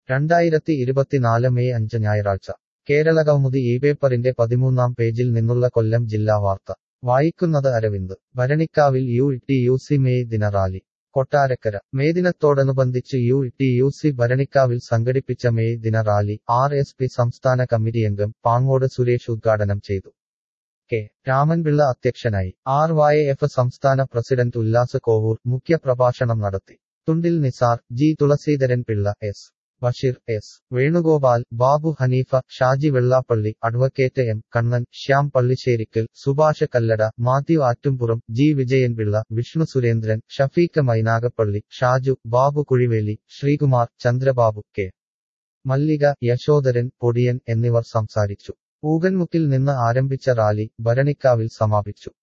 രണ്ടായിരത്തി ഇരുപത്തിനാല് മെയ് അഞ്ച് ഞായറാഴ്ച കേരളകൗമുദി ഈ പേപ്പറിന്റെ പതിമൂന്നാം പേജിൽ നിന്നുള്ള കൊല്ലം ജില്ലാ വാർത്ത വായിക്കുന്നത് അരവിന്ദ് ഭരണിക്കാവിൽ U T U C May ദിന റാലി കൊട്ടാരക്കര മെയ് ദിനത്തോടനുബന്ധിച്ച് യു ടി യു സി ഭരണിക്കാവിൽ സംഘടിപ്പിച്ച മെയ് ദിന റാലി ആർ എസ് പി സംസ്ഥാന കമ്മിറ്റിയംഗം പാങ്ങോട് സുരേഷ് ഉദ്ഘാടനം ചെയ്തു കെ രാമൻപിള്ള അധ്യക്ഷനായി ആർ വൈ എഫ് സംസ്ഥാന പ്രസിഡന്റ് ഉല്ലാസ് കോവൂർ മുഖ്യപ്രഭാഷണം നടത്തി Thundil Nisar G Thulaseedharan Pillai S Basheer S Venugopal Babu Haneefa Shaji Vellappally advocate M Kannan Shyam Pallisserikkal Subhash Kallada Mathew Attumpuram G Vijayanpillai Vishnu Surendran Shafeeq Mynagappally Shaju Babu Kuzhiveli Sreekumar Chandrababu K Mallika Yashodharan Podiyan എന്നിവർ സംസാരിച്ചു ഊകൻമുക്കിൽ നിന്ന് ആരംഭിച്ച റാലി ഭരണിക്കാവിൽ സമാപിച്ചു